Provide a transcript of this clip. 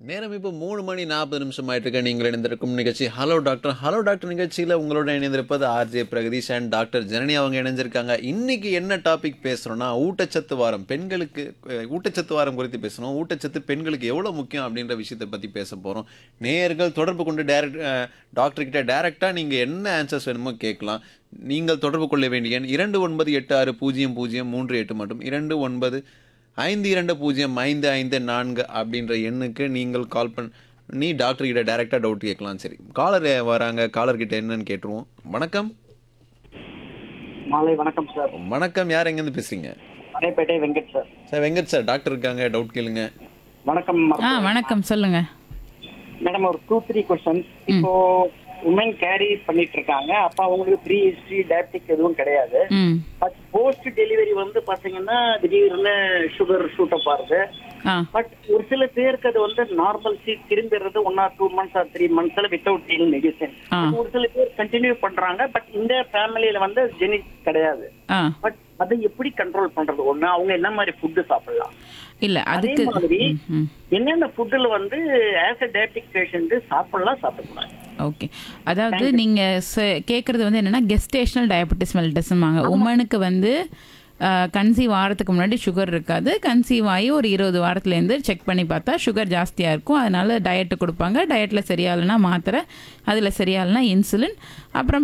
நேரம் இப்போ மூணு மணி நாற்பது நிமிஷம் ஆயிட்டு இருக்க நீங்கள் இணைந்திருக்கும் நிகழ்ச்சி ஹலோ டாக்டர் ஹலோ டாக்டர் நிகழ்ச்சியில் உங்களோட இணைந்திருப்பது RJ Pragadeesh and doctor Janani அவங்க இணைஞ்சிருக்காங்க இன்னைக்கு என்ன டாபிக் பேசுகிறோம்னா ஊட்டச்சத்து வாரம் பெண்களுக்கு அஹ், ஊட்டச்சத்து வாரம் குறித்து பேசணும் ஊட்டச்சத்து பெண்களுக்கு எவ்வளோ முக்கியம் அப்படின்ற விஷயத்தை பற்றி பேச போகிறோம் நேயர்கள் தொடர்பு கொண்டு டேரக்ட் டாக்டர் கிட்ட டேரெக்டாக நீங்கள் என்ன ஆன்சர்ஸ் வேணுமோ கேட்கலாம் நீங்கள் தொடர்பு கொள்ள வேண்டிய எண் இரண்டு ஒன்பது எட்டு ஆறு பூஜ்ஜியம் பூஜ்ஜியம் மூன்று எட்டு மற்றும் இரண்டு ஒன்பது ஐந்து இரண்டு பூஜ்ஜியம் ஐந்து ஐந்து நான்கு அப்படின்ற எண்ணுக்கு நீங்கள் கால் பண்ணி டாக்டர் கிட்ட டைரெக்டாக டவுட் கேட்கலாம் சரி காலர் வராங்க காலர் கிட்ட என்னன்னு கேட்டுருவோம் வணக்கம் மாலை வணக்கம் சார் வணக்கம் யார் எங்கேருந்து பேசுறீங்க Malaipettai Venkat sir sir Venkat sir doctor இருக்காங்க டவுட் கேளுங்க வணக்கம் ஆ வணக்கம் சொல்லுங்க மேடம் ஒரு டூ த்ரீ கொஸ்டின்ஸ் இப்போ உமன் கேரி பண்ணிட்டு இருக்காங்க அப்ப அவங்களுக்கு ப்ரீ ஹிஸ்டரி டயபிட்டிக் எதுவும் கிடையாது ம் பட் போஸ்ட் டெலிவரி வந்து பாத்தீங்கன்னா திடீர்னு சுகர் ஷூட்டப் ஆகுது ஆ பட் ஒரு சில பேருக்கு அது வந்து நார்மல் சி திரும்பிடுறது one or two months or த்ரீ மந்த்ஸ்ல வித்தவுட் டேக்கிங் மெடிசன் ஆ. ஒரு சில பேர் கண்டினியூ பண்றாங்க பட் இந்த ஃபேமிலியில வந்து ஜெனிக் கிடையாது ஆ பட் அதை எப்படி கண்ட்ரோல் பண்றது ஒண்ணு அவங்க என்ன மாதிரி ஃபுட்டு சாப்பிடலாம் இல்ல அதே அதுக்கு மாதிரி ம், ம் என்னென்ன ஃபுட்டுல வந்து ஆஸ் அ டயபிட்டிக் பேஷண்ட் சாப்பிடலாம் சாப்பிடக்கூடாது ஓகே அதாவது நீங்க ச- கேக்குறது வந்து என்னன்னா கெஸ்டேஷனல் டயபெட்டிஸ் மெல்டஸ்மாங்க உமனுக்கு வந்து கன்சீவ் ஆகிறதுக்கு முன்னாடி சுகர் இருக்காது கன்சீவ் ஆகி ஒரு இருபது வாரத்துலேருந்து செக் பண்ணி பார்த்தா சுகர் ஜாஸ்தியாக இருக்கும் அதனால டயட்டு கொடுப்பாங்க டயட்டில் சரியாகலைன்னா மாத்திரை அதில் சரியாகலைன்னா இன்சுலின் அப்புறம்